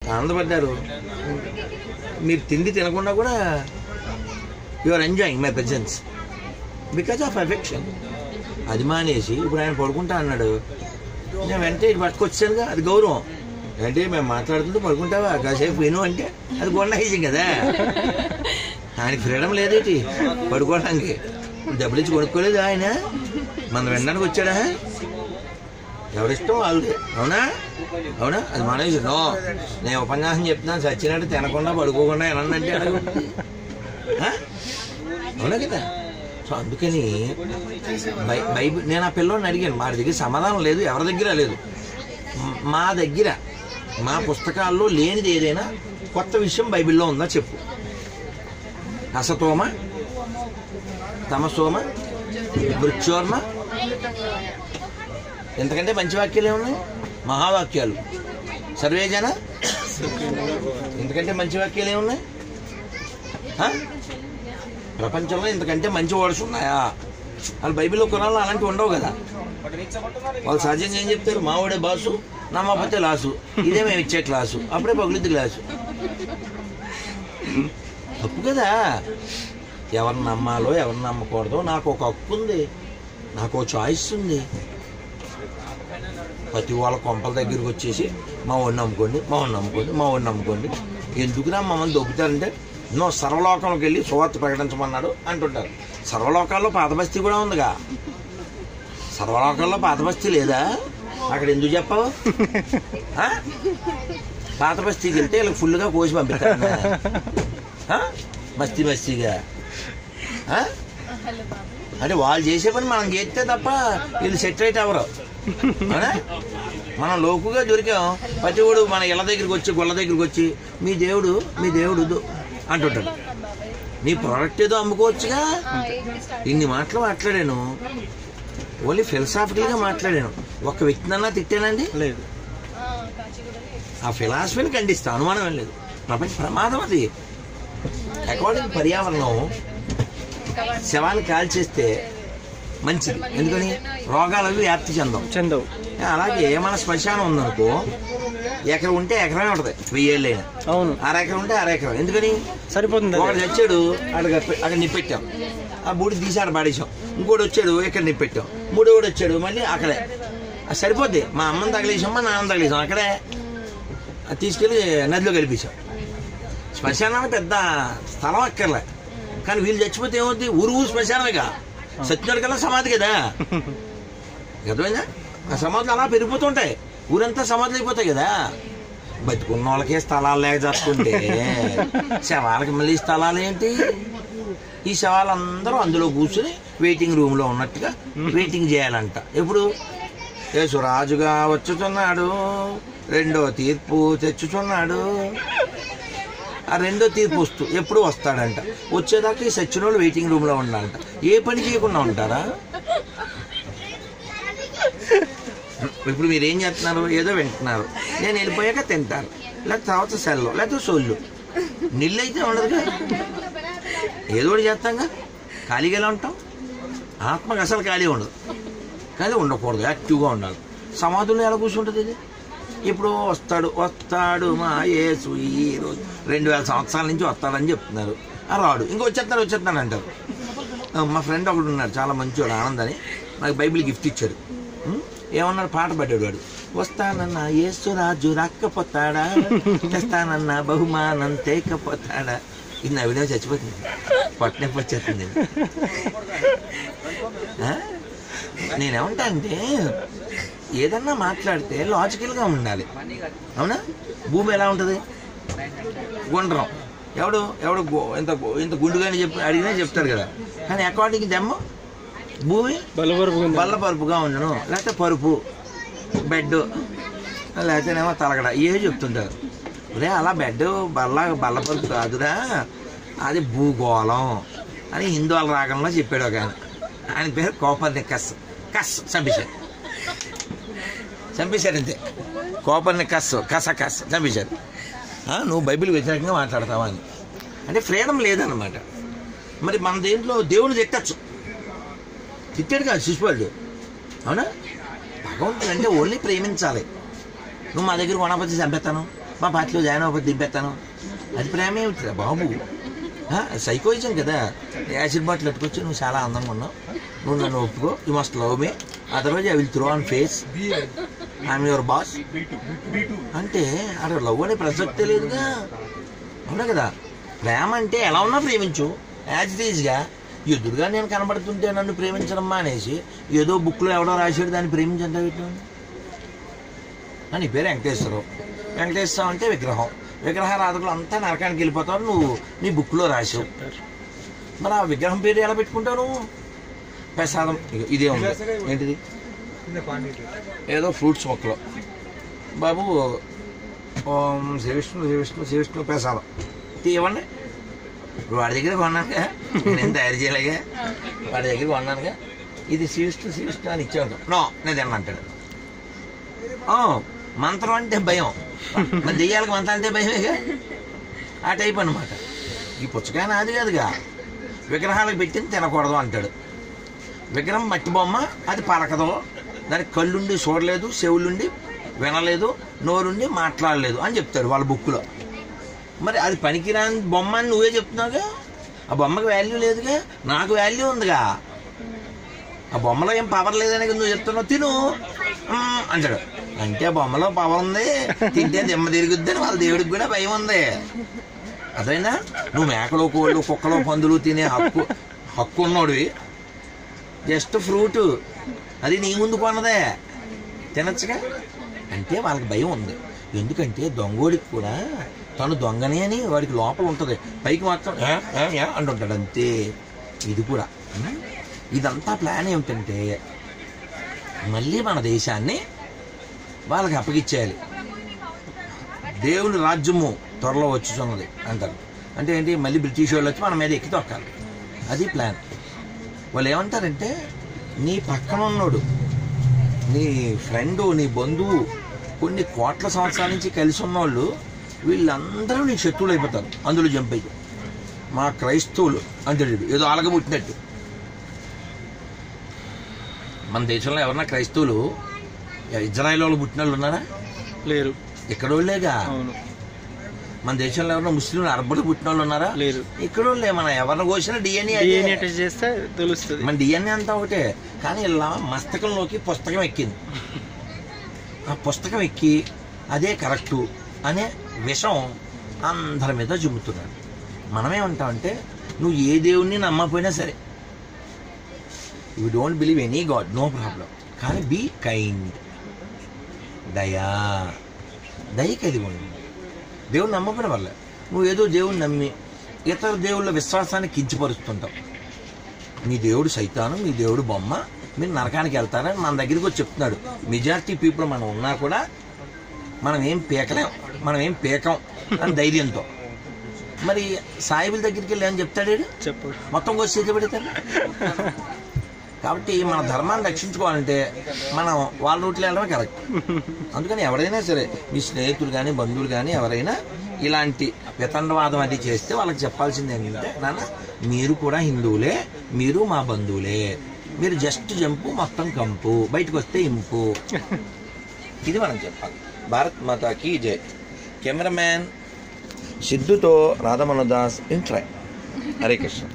ఆనందపడ్డారు మీరు తిండి తినకుండా కూడా you are enjoying my presence because of affection అది మానేసి ఇప్పుడు ఆయన పడుకుంటా అన్నాడు నేను వెంటనే ఇటు పట్టుకొచ్చానుగా అది గౌరవం అంటే మేము మాట్లాడుతుంటే పడుకుంటావా కాసేపు విను అంటే అది గొండహైజింగ్ కదా ఆయనకి ఫ్రీడమ్ లేదేటి పడుకోవడానికి ఇప్పుడు డబ్బులు ఇచ్చి కొనుక్కోలేదు ఆయన మనం వినడానికి వచ్చాడా ఎవరిష్టం వాళ్ళది అవునా అవునా అది మానేసి నో నేను ఉపన్యాసం చెప్తున్నాను చచ్చినట్టు తినకుండా పడుకోకుండా ఏమన్నంటే అడగు ఆ? అవునా కదా సో అందుకని బై బైబిల్ నేను ఆ పిల్లోని అడిగాను మా దగ్గర సమాధానం లేదు ఎవరి దగ్గర లేదు మ- మా దగ్గర మా పుస్తకాల్లో లేనిది ఏదైనా కొత్త విషయం బైబిల్లో ఉందా చెప్పు అసతోమ తమసోమ మృత్యోర్మ ఎంతకంటే మంచి వాక్యాలు ఏమున్నాయి మహావాక్యాలు సర్వేజన ఎందుకంటే మంచి వాక్యాలు ఏమున్నాయి ఆ? ప్రపంచంలో ఇంతకంటే మంచి వర్డ్స్ ఉన్నాయా వాళ్ళు బైబిల్లో కొనాలి అలాంటివి ఉండవు కదా వాళ్ళు సహజంగా ఏం చెప్తారు మావాడే బాసు నమ్మకపోతే లాసు ఇదే మేము ఇచ్చే క్లాసు అప్పుడే పగులుద్ది క్లాసు తప్పు కదా ఎవరిని నమ్మాలో ఎవరిని నమ్మకూడదో నాకు ఒక హక్కు ఉంది నాకు ఒక చాయిస్ ఉంది ప్రతి వాళ్ళ కొంపల దగ్గరికి వచ్చేసి మా వాడిని నమ్ముకోండి మా వాడిని నమ్ముకోండి మా వాడిని నమ్ముకోండి ఎందుకురా మమ్మల్ని దొబ్బుతారంటే నో సర్వలోకంలోకి వెళ్ళి సువార్త ప్రకటించమన్నాడు అంటుంటారు సర్వలోకాల్లో పాతబస్తీ కూడా ఉందిగా సర్వలోకాల్లో పాతబస్తీ లేదా అక్కడ ఎందుకు చెప్పావు ఆ? పాత బస్తీకి వెళ్తే వీళ్ళకి ఫుల్గా కోసి పంపిస్తారు మస్తీ మస్తీగా ఆ? అంటే వాళ్ళు చేసే పని మనం చేస్తే తప్ప వీళ్ళు సెట్ రైట్ అవ్వరు అవునా? మనం లోకుగా దొరికాం ప్రతి వాడు మన ఇళ్ళ దగ్గరికి వచ్చి గొల్ల దగ్గరికి వచ్చి మీ దేవుడు మీ దేవుడు దు- అంటుంటాడు నీ ప్రోడక్ట్ ఏదో అమ్ముకోవచ్చుగా ఇన్ని మాటలు మాట్లాడాను ఓన్లీ ఫిలసాఫికల్గా మాట్లాడాను ఒక వ్యక్తినన్నా తిట్టానండి లేదు ఆ ఫిలాసఫీని ఖండిస్తా అనుమానం ఏం లేదు ప్రపంచ ప్రమాదం అది అకార్డింగ్ పర్యావరణం శవాన్ని కాల్చేస్తే మంచిది ఎందుకని రోగాలు అవి వ్యాప్తి చెందవు చందవ్ అలాగే మన శ్మశానం ఉందనుకో ఎకరం ఉంటే ఎకరమే ఉంటుంది వెయ్యేళ్ళైనా అవును అరెకరం ఉంటే అరెకరం ఎందుకని సరిపోతుంది ఒకడు అది. చచ్చాడు అక్కడ అక్కడ నిప్పెట్టాం ఆ బూడి తీసి ఆడ పాడేసాం ఇంకోటి వచ్చాడు ఇక్కడ నిప్పెట్టాం మూడోడు వచ్చాడు మళ్ళీ అక్కడే అది సరిపోద్ది మా అమ్మని తగిలేసాం మా నాన్న తగిలేసాం అక్కడే అది తీసుకెళ్ళి నదిలో కలిపేశాం శ్మశానానికి పెద్ద స్థలం అక్కర్లే కానీ వీళ్ళు చచ్చిపోతే ఏమవుద్ది ఊరు ఊరు శ్మశానమేగా సత్యనాడు కల్లా సమాధి కదా అర్థమైందా ఆ సమాధులు అలా పెరిగిపోతుంటాయి ఊరంతా సమాధులు అయిపోతాయి కదా బతుకున్న వాళ్ళకే స్థలాలు లేక చస్తుంటే శవాలకి మళ్ళీ స్థలాలు ఏంటి ఈ శవాలందరూ అందులో కూర్చుని వెయిటింగ్ రూమ్ లో ఉన్నట్టుగా వెయిటింగ్ చేయాలంట ఎప్పుడు యేసురాజుగా వచ్చుచున్నాడు రెండో తీర్పు తెచ్చుచున్నాడు ఆ రెండో తీర్పు వస్తూ ఎప్పుడు వస్తాడంట వచ్చేదాకా ఈ సచిన వాళ్ళు వెయిటింగ్ రూమ్ లో ఉండాలంట ఏ పని చేయకుండా ఉంటారా ఇప్పుడు మీరు ఏం చేస్తున్నారు ఏదో వింటున్నారు నేను వెళ్ళిపోయాక తింటారు లేకపోతే తర్వాత సెల్లు లేకపోతే సొల్లు నీళ్ళు అయితే ఉండదుగా ఏదో ఒకటి చేస్తాంగా ఖాళీగా ఎలా ఉంటాం ఆత్మకు అసలు ఖాళీ ఉండదు కానీ ఉండకూడదు యాక్టివ్గా ఉండాలి సమాధుల్లో ఎలా కూర్చుంటుంది ఇది ఇప్పుడు వస్తాడు వస్తాడు మా యేసు ఈ రోజు రెండు వేల సంవత్సరాల నుంచి వస్తాడని చెప్తున్నారు ఆ రాడు ఇంకో వచ్చేస్తాడు వచ్చేస్తాడు అంటారు ఆ, మా ఫ్రెండ్ ఒకడు ఉన్నాడు చాలా మంచివాడు ఆనంద్ అని నాకు బైబిల్ గిఫ్ట్ ఇచ్చాడు ఉం? ఏమన్నాడు పాట పాడాడు వాడు వస్తానన్న యేసు రాజు రాకపోతాడా తెస్తానన్న బహుమానం తేకపోతాడా ఇది నవ్వినే చచ్చిపోతుంది పొట్టనొప్పి వచ్చేస్తుంది ఆ? నేనేమంటా అంటే ఏదన్నా మాట్లాడితే లాజికల్గా ఉండాలి అవునా భూమి ఎలా ఉంటుంది గుండ్రం ఎవడు ఎవడు గు- ఇంత గు- ఇంత గుండుగాని చెప్పి అడిగినా చెప్తారు కదా కానీ అకార్డింగ్ దెమ్మ భూమి బలవరపు ఉంది. బల్ల పరుపుగా ఉండను లేకపోతే పరుపు బెడ్ లేకపోతేనేమో తలగడ ఏ చెప్తుంటారు ఒరే అలా బెడ్ బల్ల బల్ల పరుపు కాదురా అది భూగోళం అని హిందువుల రాగంలో చెప్పాడు ఒక ఆయన ఆయన పేరు కోపర్ని కస్ కస్ చంపేశారు చంపేశారు అంతే కోపర్ని కస్ కస కస్ చంపేశారు ఆ, నువ్వు బైబిల్ వ్యతిరేకంగా మాట్లాడతావా అని అంటే ఫ్రీడమ్ లేదన్నమాట మరి మన దేంట్లో దేవుని తిట్టచ్చు తిట్టాడు కాదు శిశుపాలుడు అవునా భగవంతుడు అంటే ఓన్లీ ప్రేమించాలి నువ్వు మా దగ్గర వనపతి చంపేస్తాను మా పార్టీలో జాయిన్ అవ్వకపోతే దింపేస్తాను అది ప్రేమ ఏమిటిరా బాబు సైకోయిజం కదా యాసిడ్ బాటిల్ పెట్టుకొచ్చి నువ్వు చాలా అందంగా ఉన్నావు నువ్వు నన్ను ఒప్పుకో you must love me otherwise I will throw on face I'm your boss అంటే అక్కడ లవ్ అనే ప్రసక్తే లేదుగా అవునా కదా ప్రేమ అంటే ఎలా ఉన్నా ప్రేమించు యాజ్ ఇట్ ఈజ్గా ఎదురుగా నేను కనబడుతుంటే నన్ను ప్రేమించడం మానేసి ఏదో బుక్లో ఎవడో రాశాడు దాన్ని ప్రేమించంటే నీ పేరు వెంకటేశ్వరరావు వెంకటేశ్వరం అంటే విగ్రహం విగ్రహారాధకులు అంతా నరకానికి వెళ్ళిపోతావు నువ్వు నీ బుక్లో రాసావు మరి ఆ విగ్రహం పేరు ఎలా పెట్టుకుంటావు నువ్వు ప్రసాదం ఇగో ఇదే ఉంది ఏంటిది ఏదో ఫ్రూట్స్ మొక్కలు బాబు ఓం శ్రీ విష్ణు శ్రీ విష్ణు శ్రీ విష్ణు ప్రసాదం తీయవండి ఇప్పుడు వాడి దగ్గర కొన్నానుగా నేను తయారు చేయలేగా వాడి దగ్గర కొన్నానుగా ఇది శ్రీ విష్ణు శ్రీ విష్ణు అని ఇచ్చే ఉంటాం నో నేను తిన్న అంటాడు "ఓ, మంత్రం అంటే భయం మరి దెయ్యాలకు మంత్రం అంటే భయమేగా ఆ టైప్ అనమాట ఈ పుచ్చకాయ నాది కాదుగా విగ్రహాలకు పెట్టింది తినకూడదు అంటాడు విగ్రహం మట్టి బొమ్మ అది పలకదు దానికి కళ్ళుండి చూడలేదు చెవులుండి వినలేదు నోరుండి మాట్లాడలేదు అని చెప్తారు వాళ్ళ బుక్లో మరి అది పనికిరాని బొమ్మ అని నువ్వే చెప్తున్నావుగా ఆ బొమ్మకి వాల్యూ లేదుగా నాకు వాల్యూ ఉందిగా ఆ బొమ్మలో ఏం పవర్ లేదని కదా నువ్వు చెప్తున్నావు తిను "మ్మ్" అంటాడు అంటే ఆ బొమ్మలో పవర్ ఉంది తింటే దిమ్మ తిరుగుద్దని వాళ్ళ దేవుడికి కూడా భయం ఉంది అదైనా నువ్వు మేకలు కోళ్ళు కుక్కలు పందులు తినే హక్కు హక్కు ఉన్నోడివి జస్ట్ ఫ్రూట్ అది నీ ముందు కొన్నదే తినచ్చుగా అంటే వాళ్ళకి భయం ఉంది ఎందుకంటే దొంగోడికి కూడా తను దొంగనే అని వాడికి లోపల ఉంటుంది పైకి మాత్రం "ఏ, ఏ, ఏ" అంటుంటాడు అంతే ఇది కూడా ఉం? ఇదంతా ప్లాన్ ఏమిటంటే మళ్ళీ మన దేశాన్ని వాళ్ళకి అప్పగిచ్చేయాలి దేవుని రాజ్యము త్వరలో వచ్చుచున్నది అంటారు అంటే ఏంటి మళ్ళీ బ్రిటిష్ వాళ్ళు వచ్చి మన మీద ఎక్కి తొక్కాలి అది ప్లాన్ వాళ్ళు ఏమంటారంటే నీ పక్కన ఉన్నోడు నీ ఫ్రెండు నీ బంధువు కొన్ని కోట్ల సంవత్సరాల నుంచి కలిసి ఉన్నోళ్ళు వీళ్ళందరూ నీ శత్రువులు అయిపోతారు అందులో జంప్ అయ్యి మా క్రైస్తవులు అంటాడు వీడు. ఏదో అలగబుట్టినట్టు మన దేశంలో ఎవరన్నా క్రైస్తవులు ఇజ్రాయెల్ వాళ్ళు పుట్టిన వాళ్ళు ఉన్నారా లేరు ఇక్కడ వాళ్ళేగా అవును మన దేశంలో ఎవరన్నా ముస్లింలు అరబ్బులు పుట్టిన వాళ్ళు ఉన్నారా లేరు ఇక్కడ వాళ్ళే మన ఎవరిని కోసినా డిఎన్ఏ డిఎన్ఏ టెస్ట్ చేస్తే తెలుస్తుంది మన డిఎన్ఏ అంతా ఒకటే కానీ ఇలా మస్తకంలోకి పుస్తకం ఎక్కింది ఆ పుస్తకం ఎక్కి అదే కరెక్టు అనే విషం అందరి మీద జుమ్ముతున్నాడు మనమేమంటామంటే నువ్వు ఏ దేవుణ్ణి నమ్మకపోయినా సరే you don't believe any god no problem కానీ బీ కైండ్ దయా దయ కలిగి ఉండు దేవుని నమ్మకపోయిన వల్ల నువ్వు ఏదో దేవుని నమ్మి ఇతర దేవుళ్ళ విశ్వాసాన్ని కించపరుస్తుంటావు మీ దేవుడు సైతాను మీ దేవుడు బొమ్మ మీరు నరకానికి వెళ్తారని మన దగ్గరికి వచ్చి చెప్తున్నాడు మెజారిటీ పీపుల్ మనం ఉన్నా కూడా మనం ఏం పీకలేం మనం ఏం పీకం అని ధైర్యంతో మరి సాయిబుల దగ్గరికి వెళ్ళి అని చెప్తాడు వీడు? చెప్పు మొత్తం కోసి చేతి పెడతాడు కాబట్టి మన ధర్మాన్ని రక్షించుకోవాలంటే మనం వాళ్ళ రూట్లో వెళ్ళడమే కరెక్ట్ అందుకని ఎవరైనా సరే మీ స్నేహితులు కానీ బంధువులు కానీ ఎవరైనా ఇలాంటి వితండవాదం అది చేస్తే వాళ్ళకి చెప్పాల్సింది ఏంటంటే నాన్న మీరు కూడా హిందువులే మీరు మా బంధువులే మీరు జస్ట్ జంపు మొత్తం కంపు బయటకు వస్తే ఇంపు ఇది మనం చెప్పాలి భారత్ మాతాకి జై కెమెరామ్యాన్ సిద్ధుతో రాధమనదాస్ ఇంట్రై హరే కృష్ణ